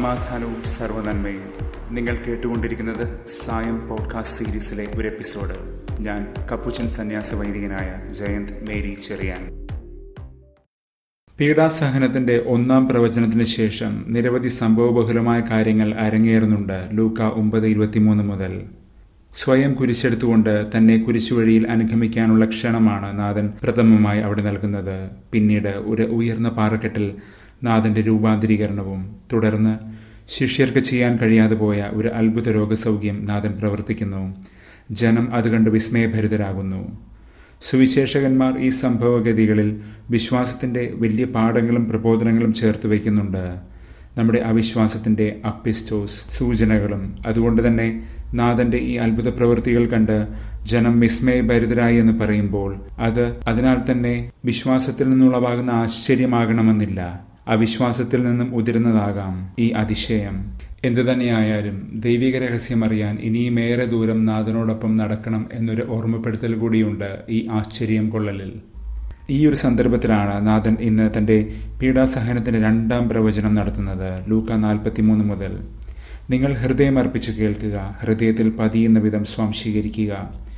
സമാധാനവും സർവനന്മയും നിങ്ങൾ കേട്ടുകൊണ്ടിരിക്കുന്നത് സായം പോഡ്കാസ്റ്റ് സീരീസിലെ ഒരു എപ്പിസോഡ് ഞാൻ കപ്പുച്ചൻ സന്യാസ വൈദികനായ ജയന്ത് മേരി ചെറിയാൻ പീഡാസഹനത്തിന്റെ ഒന്നാം പ്രവചനത്തിന് ശേഷം നിരവധി സംഭവബഹുലമായ കാര്യങ്ങൾ അരങ്ങേറുന്നുണ്ട് ലൂക്ക ഒമ്പത് ഇരുപത്തിമൂന്ന് മുതൽ സ്വയം കുരിശെടുത്തുകൊണ്ട് തന്നെ കുരിശുവഴിയിൽ അനുഗമിക്കാനുള്ള ക്ഷണമാണ് നാഥൻ പ്രഥമമായി അവിടെ നൽകുന്നത് പിന്നീട് ഒരു ഉയർന്ന പാറക്കെട്ടിൽ നാഥന്റെ രൂപാന്തരീകരണവും തുടർന്ന് ശിഷ്യർക്ക് ചെയ്യാൻ കഴിയാതെ പോയ ഒരു അത്ഭുത രോഗസൗഖ്യം നാഥൻ പ്രവർത്തിക്കുന്നു ജനം അത് കണ്ട് വിസ്മയഭരിതരാകുന്നു സുവിശേഷകന്മാർ ഈ സംഭവഗതികളിൽ വിശ്വാസത്തിന്റെ വലിയ പാഠങ്ങളും പ്രബോധനങ്ങളും ചേർത്ത് വയ്ക്കുന്നുണ്ട് നമ്മുടെ അവിശ്വാസത്തിന്റെ അപ്പിസ്റ്റോസ് സൂചനകളും അതുകൊണ്ട് തന്നെ നാഥന്റെ ഈ അത്ഭുത പ്രവൃത്തികൾ കണ്ട് ജനം വിസ്മയഭരിതരായി എന്ന് പറയുമ്പോൾ അത് അതിനാൽ തന്നെ വിശ്വാസത്തിൽ നിന്നുളവാകുന്ന ആശ്ചര്യമാകണമെന്നില്ല അവിശ്വാസത്തിൽ നിന്നും ഉതിരുന്നതാകാം ഈ അതിശയം എന്തുതന്നെയായാലും ദൈവിക രഹസ്യം അറിയാൻ ഇനിയും ഏറെ ദൂരം നാഥനോടൊപ്പം നടക്കണം എന്നൊരു ഓർമ്മപ്പെടുത്തൽ കൂടിയുണ്ട് ഈ ആശ്ചര്യം കൊള്ളലിൽ ഈ ഒരു സന്ദർഭത്തിലാണ് നാഥൻ ഇന്ന് തന്റെ പീഡാസഹനത്തിന്റെ രണ്ടാം പ്രവചനം നടത്തുന്നത് ലൂക്ക നാൽപ്പത്തിമൂന്ന് മുതൽ നിങ്ങൾ ഹൃദയം അർപ്പിച്ചു കേൾക്കുക ഹൃദയത്തിൽ പതിയുന്ന വിധം സ്വാംശീകരിക്കുക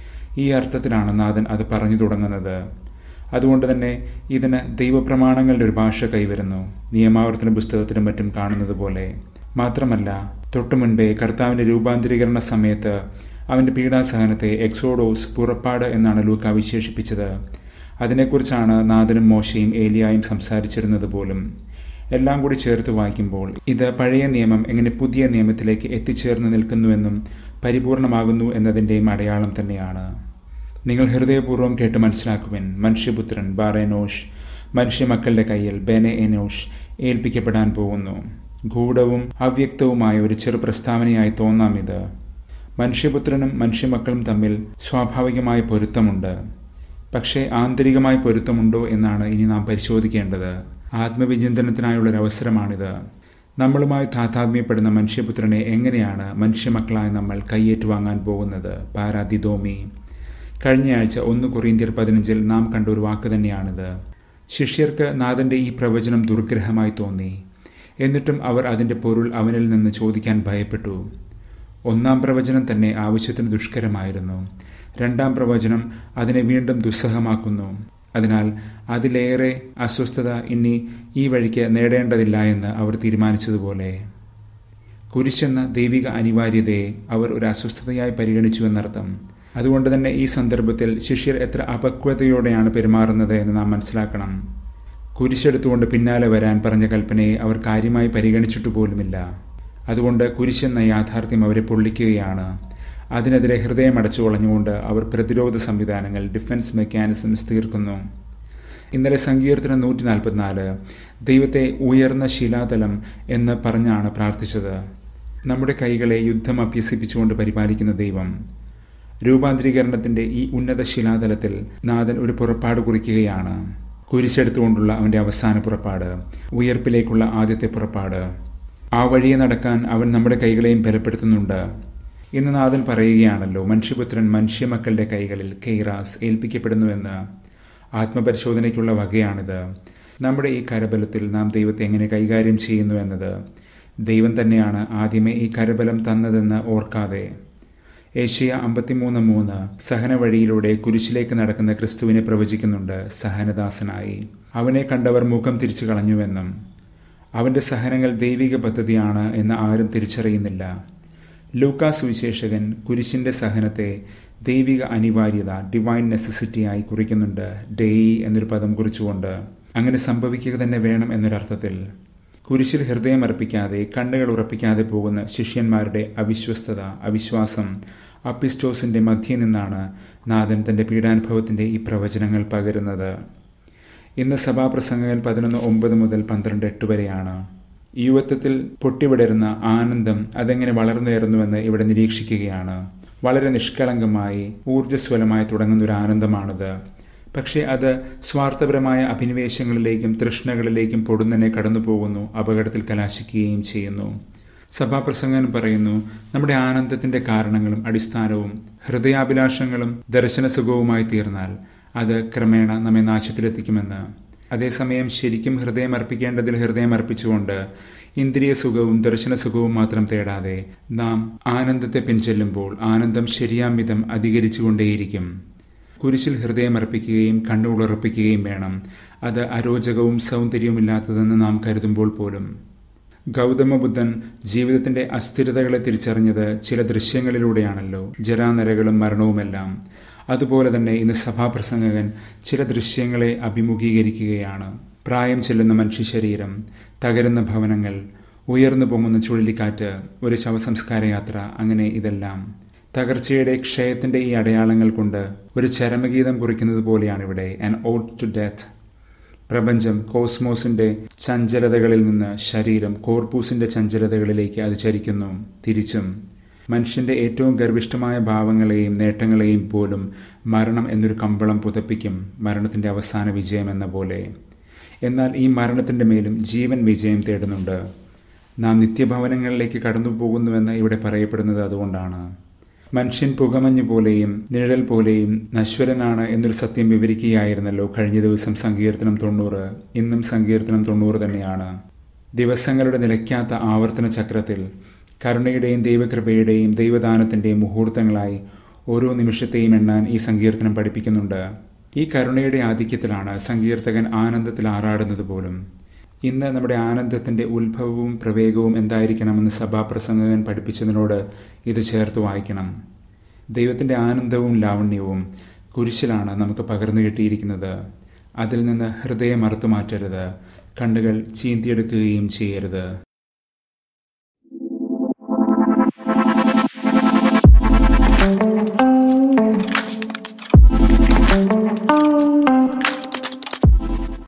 ഈ അർത്ഥത്തിലാണ് നാഥൻ അത് പറഞ്ഞു തുടങ്ങുന്നത് അതുകൊണ്ട് തന്നെ ഇതിന് ദൈവപ്രമാണങ്ങളുടെ ഒരു ഭാഷ കൈവരുന്നു നിയമാവർത്തന പുസ്തകത്തിനും മറ്റും കാണുന്നത് പോലെ മാത്രമല്ല തൊട്ടു മുൻപേ കർത്താവിന്റെ രൂപാന്തരീകരണ സമയത്ത് അവന്റെ പീഡാസഹനത്തെ എക്സോഡോസ് പുറപ്പാട് എന്നാണ് ലൂക്ക വിശേഷിപ്പിച്ചത് അതിനെക്കുറിച്ചാണ് നാഥനും മോശയും ഏലിയായും സംസാരിച്ചിരുന്നത് പോലും എല്ലാം കൂടി ചേർത്ത് വായിക്കുമ്പോൾ ഇത് പഴയ നിയമം എങ്ങനെ പുതിയ നിയമത്തിലേക്ക് എത്തിച്ചേർന്ന് നിൽക്കുന്നുവെന്നും പരിപൂർണമാകുന്നു എന്നതിൻ്റെയും അടയാളം തന്നെയാണ് നിങ്ങൾ ഹൃദയപൂർവ്വം കേട്ട് മനസ്സിലാക്കുവിൻ മനുഷ്യപുത്രൻ ബാറേനോഷ് മനുഷ്യമക്കളുടെ കയ്യിൽ ബെനെ എനോഷ് ഏൽപ്പിക്കപ്പെടാൻ പോകുന്നു ഗൂഢവും അവ്യക്തവുമായ ഒരു ചെറു പ്രസ്താവനയായി തോന്നാം ഇത് മനുഷ്യപുത്രനും മനുഷ്യമക്കളും തമ്മിൽ സ്വാഭാവികമായ പൊരുത്തമുണ്ട് പക്ഷേ ആന്തരികമായ പൊരുത്തമുണ്ടോ എന്നാണ് ഇനി നാം പരിശോധിക്കേണ്ടത് ആത്മവിചിന്തനത്തിനായുള്ള ഒരു അവസരമാണിത് നമ്മളുമായി താതാത്മ്യപ്പെടുന്ന മനുഷ്യപുത്രനെ എങ്ങനെയാണ് മനുഷ്യമക്കളായി നമ്മൾ കയ്യേറ്റുവാങ്ങാൻ പോകുന്നത് പാരാദിദോമി കഴിഞ്ഞയാഴ്ച ഒന്ന് കൊറിയന്ത്യർ പതിനഞ്ചിൽ നാം കണ്ട ഒരു വാക്ക് തന്നെയാണിത് ശിഷ്യർക്ക് നാഥന്റെ ഈ പ്രവചനം ദുർഗ്രഹമായി തോന്നി എന്നിട്ടും അവർ അതിന്റെ പൊരുൾ അവനിൽ നിന്ന് ചോദിക്കാൻ ഭയപ്പെട്ടു ഒന്നാം പ്രവചനം തന്നെ ആവശ്യത്തിന് ദുഷ്കരമായിരുന്നു രണ്ടാം പ്രവചനം അതിനെ വീണ്ടും ദുസ്സഹമാക്കുന്നു അതിനാൽ അതിലേറെ അസ്വസ്ഥത ഇനി ഈ വഴിക്ക് നേടേണ്ടതില്ല എന്ന് അവർ തീരുമാനിച്ചതുപോലെ കുരിശെന്ന ദൈവിക അനിവാര്യതയെ അവർ ഒരു അസ്വസ്ഥതയായി പരിഗണിച്ചു എന്നർത്ഥം അതുകൊണ്ട് തന്നെ ഈ സന്ദർഭത്തിൽ ശിഷ്യർ എത്ര അപക്വതയോടെയാണ് പെരുമാറുന്നത് എന്ന് നാം മനസ്സിലാക്കണം കുരിശെടുത്തുകൊണ്ട് പിന്നാലെ വരാൻ പറഞ്ഞ കൽപ്പനയെ അവർ കാര്യമായി പരിഗണിച്ചിട്ടു പോലുമില്ല അതുകൊണ്ട് കുരിശെന്ന യാഥാർത്ഥ്യം അവരെ പൊള്ളിക്കുകയാണ് അതിനെതിരെ ഹൃദയം അടച്ചു കളഞ്ഞുകൊണ്ട് അവർ പ്രതിരോധ സംവിധാനങ്ങൾ ഡിഫൻസ് മെക്കാനിസംസ് തീർക്കുന്നു ഇന്നലെ സങ്കീർത്തനം നൂറ്റി നാൽപ്പത്തിനാല് ദൈവത്തെ ഉയർന്ന ശിലാതലം എന്ന് പറഞ്ഞാണ് പ്രാർത്ഥിച്ചത് നമ്മുടെ കൈകളെ യുദ്ധം അഭ്യസിപ്പിച്ചുകൊണ്ട് പരിപാലിക്കുന്ന ദൈവം രൂപാന്തരീകരണത്തിന്റെ ഈ ഉന്നത ശിലാതലത്തിൽ നാഥൻ ഒരു പുറപ്പാട് കുറിക്കുകയാണ് കുരിശെടുത്തുകൊണ്ടുള്ള അവന്റെ അവസാന പുറപ്പാട് ഉയർപ്പിലേക്കുള്ള ആദ്യത്തെ പുറപ്പാട് ആ വഴിയെ നടക്കാൻ അവൻ നമ്മുടെ കൈകളെയും ബലപ്പെടുത്തുന്നുണ്ട് ഇന്ന് നാഥൻ പറയുകയാണല്ലോ മനുഷ്യപുത്രൻ മനുഷ്യമക്കളുടെ കൈകളിൽ കെയ്റാസ് ഏൽപ്പിക്കപ്പെടുന്നുവെന്ന് ആത്മപരിശോധനയ്ക്കുള്ള വകയാണിത് നമ്മുടെ ഈ കരബലത്തിൽ നാം ദൈവത്തെ എങ്ങനെ കൈകാര്യം ചെയ്യുന്നു എന്നത് ദൈവം തന്നെയാണ് ആദ്യമേ ഈ കരബലം തന്നതെന്ന് ഓർക്കാതെ ഏഷ്യ അമ്പത്തിമൂന്ന് മൂന്ന് സഹന വഴിയിലൂടെ കുരിശിലേക്ക് നടക്കുന്ന ക്രിസ്തുവിനെ പ്രവചിക്കുന്നുണ്ട് സഹനദാസനായി അവനെ കണ്ടവർ മുഖം തിരിച്ചു കളഞ്ഞുവെന്നും അവന്റെ സഹനങ്ങൾ ദൈവിക പദ്ധതിയാണ് എന്ന് ആരും തിരിച്ചറിയുന്നില്ല ലൂക്കാ സുവിശേഷകൻ കുരിശിന്റെ സഹനത്തെ ദൈവിക അനിവാര്യത ഡിവൈൻ നെസസിറ്റിയായി കുറിക്കുന്നുണ്ട് ഡേയി എന്നൊരു പദം കുറിച്ചുകൊണ്ട് അങ്ങനെ സംഭവിക്കുക തന്നെ വേണം എന്നൊരർത്ഥത്തിൽ കുരിശിൽ ഹൃദയം അർപ്പിക്കാതെ കണ്ണുകൾ ഉറപ്പിക്കാതെ പോകുന്ന ശിഷ്യന്മാരുടെ അവിശ്വസ്തത അവിശ്വാസം അപ്പിസ്റ്റോസിന്റെ മധ്യേ നിന്നാണ് നാഥൻ തന്റെ പീഡാനുഭവത്തിന്റെ ഈ പ്രവചനങ്ങൾ പകരുന്നത് ഇന്ന് സഭാപ്രസംഗങ്ങൾ പതിനൊന്ന് ഒമ്പത് മുതൽ പന്ത്രണ്ട് എട്ട് വരെയാണ് യുവത്വത്തിൽ പൊട്ടിവിടരുന്ന ആനന്ദം അതെങ്ങനെ വളർന്നേറുന്നുവെന്ന് ഇവിടെ നിരീക്ഷിക്കുകയാണ് വളരെ നിഷ്കളങ്കമായി ഊർജ്ജസ്വലമായി തുടങ്ങുന്ന ഒരു ആനന്ദമാണിത് പക്ഷേ അത് സ്വാർത്ഥപരമായ അഭിനിവേശങ്ങളിലേക്കും തൃഷ്ണകളിലേക്കും പൊടുന്നനെ കടന്നു പോകുന്നു അപകടത്തിൽ കലാശിക്കുകയും ചെയ്യുന്നു സഭാപ്രസംഗൻ പറയുന്നു നമ്മുടെ ആനന്ദത്തിന്റെ കാരണങ്ങളും അടിസ്ഥാനവും ഹൃദയാഭിലാഷങ്ങളും ദർശനസുഖവുമായി തീർന്നാൽ അത് ക്രമേണ നമ്മെ നാശത്തിലെത്തിക്കുമെന്ന് അതേസമയം ശരിക്കും ഹൃദയം അർപ്പിക്കേണ്ടതിൽ ഹൃദയം അർപ്പിച്ചുകൊണ്ട് ഇന്ദ്രിയ സുഖവും ദർശന സുഖവും മാത്രം തേടാതെ നാം ആനന്ദത്തെ പിൻചെല്ലുമ്പോൾ ആനന്ദം ശരിയാമിതം അധികരിച്ചുകൊണ്ടേയിരിക്കും കുരിശിൽ ഹൃദയമർപ്പിക്കുകയും കണ്ണുകുളർപ്പിക്കുകയും വേണം അത് അരോചകവും സൗന്ദര്യവുമില്ലാത്തതെന്ന് നാം കരുതുമ്പോൾ പോലും ഗൗതമബുദ്ധൻ ജീവിതത്തിന്റെ അസ്ഥിരതകളെ തിരിച്ചറിഞ്ഞത് ചില ദൃശ്യങ്ങളിലൂടെയാണല്ലോ ജരാനരകളും മരണവുമെല്ലാം അതുപോലെ തന്നെ ഇന്ന് സഭാപ്രസംഗകൻ ചില ദൃശ്യങ്ങളെ അഭിമുഖീകരിക്കുകയാണ് പ്രായം ചെല്ലുന്ന മനുഷ്യ ശരീരം തകരുന്ന ഭവനങ്ങൾ ഉയർന്നു പൊങ്ങുന്ന ചുഴലിക്കാറ്റ് ഒരു ശവസംസ്കാര യാത്ര അങ്ങനെ ഇതെല്ലാം തകർച്ചയുടെ ക്ഷയത്തിന്റെ ഈ അടയാളങ്ങൾ കൊണ്ട് ഒരു ചരമഗീതം കുറിക്കുന്നത് പോലെയാണ് ഇവിടെ ആൻ ഓട്ട് ടു ഡെത്ത് പ്രപഞ്ചം കോസ്മോസിന്റെ ചഞ്ചലതകളിൽ നിന്ന് ശരീരം കോർപ്പൂസിന്റെ ചഞ്ചലതകളിലേക്ക് അത് ചരിക്കുന്നു തിരിച്ചും മനുഷ്യന്റെ ഏറ്റവും ഗർഭിഷ്ഠമായ ഭാവങ്ങളെയും നേട്ടങ്ങളെയും പോലും മരണം എന്നൊരു കമ്പളം പുതപ്പിക്കും മരണത്തിന്റെ അവസാന വിജയം എന്ന പോലെ എന്നാൽ ഈ മരണത്തിന്റെ മേലും ജീവൻ വിജയം തേടുന്നുണ്ട് നാം നിത്യഭവനങ്ങളിലേക്ക് കടന്നു പോകുന്നുവെന്ന് ഇവിടെ പറയപ്പെടുന്നത് അതുകൊണ്ടാണ് മനുഷ്യൻ പുകമഞ്ഞ് പോലെയും നിഴൽ പോലെയും നശ്വരനാണ് എന്നൊരു സത്യം വിവരിക്കുകയായിരുന്നല്ലോ കഴിഞ്ഞ ദിവസം സങ്കീർത്തനം തൊണ്ണൂറ് ഇന്നും സങ്കീർത്തനം തൊണ്ണൂറ് തന്നെയാണ് ദിവസങ്ങളുടെ നിലയ്ക്കാത്ത ആവർത്തന ചക്രത്തിൽ കരുണയുടെയും ദൈവകൃപയുടെയും ദൈവദാനത്തിന്റെയും മുഹൂർത്തങ്ങളായി ഓരോ നിമിഷത്തെയും എണ്ണാൻ ഈ സങ്കീർത്തനം പഠിപ്പിക്കുന്നുണ്ട് ഈ കരുണയുടെ ആധിക്യത്തിലാണ് സങ്കീർത്തകൻ ആനന്ദത്തിൽ ആറാടുന്നത് പോലും ഇന്ന് നമ്മുടെ ആനന്ദത്തിന്റെ ഉത്ഭവവും പ്രവേഗവും എന്തായിരിക്കണമെന്ന് സഭാപ്രസംഗകൻ പഠിപ്പിച്ചതിനോട് ഇത് ചേർത്ത് വായിക്കണം ദൈവത്തിന്റെ ആനന്ദവും ലാവണ്യവും കുരിശിലാണ് നമുക്ക് പകർന്നു കിട്ടിയിരിക്കുന്നത് അതിൽ നിന്ന് ഹൃദയം അറുത്തു മാറ്റരുത് കണ്ണുകൾ ചീന്തിയെടുക്കുകയും ചെയ്യരുത്